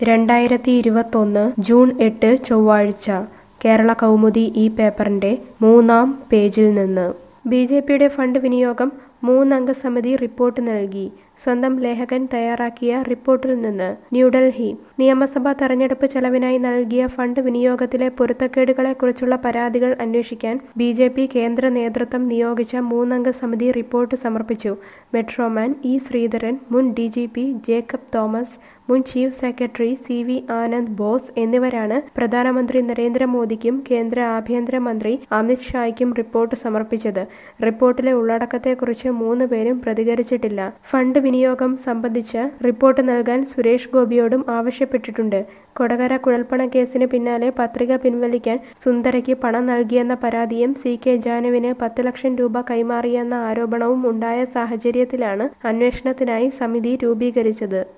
രണ്ടായിരത്തി ഇരുപത്തൊന്ന് ജൂൺ എട്ട് ചൊവ്വാഴ്ച കേരള കൗമുദി ഈ പേപ്പറിന്റെ മൂന്നാം പേജിൽ നിന്ന് ബി ജെ പിയുടെ ഫണ്ട് വിനിയോഗം മൂന്നംഗ സമിതി റിപ്പോർട്ട് നൽകി സ്വന്തം ലേഖകൻ തയ്യാറാക്കിയ റിപ്പോർട്ടിൽ നിന്ന് ന്യൂഡൽഹി നിയമസഭാ തെരഞ്ഞെടുപ്പ് ചെലവിനായി നൽകിയ ഫണ്ട് വിനിയോഗത്തിലെ പൊരുത്തക്കേടുകളെക്കുറിച്ചുള്ള പരാതികൾ അന്വേഷിക്കാൻ ബി ജെ പി കേന്ദ്ര നേതൃത്വം നിയോഗിച്ച മൂന്നംഗ സമിതി റിപ്പോർട്ട് സമർപ്പിച്ചു മെട്രോമാൻ ഇ ശ്രീധരൻ മുൻ D G P Jacob Thomas മുൻ chief secretary C V Anand Bose എന്നിവരാണ് പ്രധാനമന്ത്രി നരേന്ദ്രമോദിക്കും കേന്ദ്ര ആഭ്യന്തരമന്ത്രി അമിത് ഷായ്ക്കും റിപ്പോർട്ട് സമർപ്പിച്ചത് റിപ്പോർട്ടിലെ ഉള്ളടക്കത്തെക്കുറിച്ച് മൂന്ന് പേരും പ്രതികരിച്ചിട്ടില്ല ഫണ്ട് വിനിയോഗം സംബന്ധിച്ച് റിപ്പോർട്ട് നൽകാൻ സുരേഷ് ഗോപിയോടും ആവശ്യപ്പെട്ടിട്ടുണ്ട് കൊടകര കുഴൽപ്പണ കേസിന് പിന്നാലെ പത്രിക പിൻവലിക്കാൻ സുന്ദരയ്ക്ക് പണം നൽകിയെന്ന പരാതിയും സി കെ ജാനുവിന് പത്ത് ലക്ഷം രൂപ കൈമാറിയെന്ന ആരോപണവും ഉണ്ടായ സാഹചര്യത്തിലാണ് അന്വേഷണത്തിനായി സമിതി രൂപീകരിച്ചത്